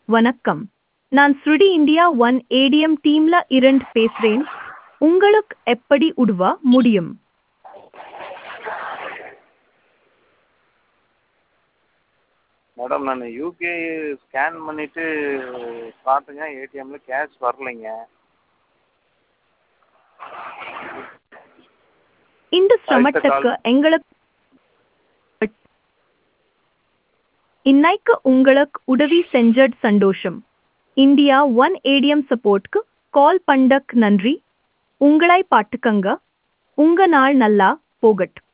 வணக்கம் நான் ஸ்ருடி இந்தியா ஒன் ஏடிஎம் டீம்ல இரண்டு பேசுறேன் உங்களுக்கு எப்படி உதவ முடியும் மேடம் நான் யூபிஐ ஸ்கேன் பண்ணிவிட்டு பார்த்தேங்க ஏடிஎம்மில் கேஷ் வரலைங்க இந்த அடுத்த சிரமத்துக்கு கால் எங்களுக்கு இன்னைக்கு உங்களுக்கு உதவி செஞ்சது சந்தோஷம் இந்தியா ஒன் ஏடிஎம் சப்போர்ட்க்கு கால் பண்ணக் நன்றி உங்களை பாட்டுக்கங்க உங்க நாள் நல்லா போகட்டும்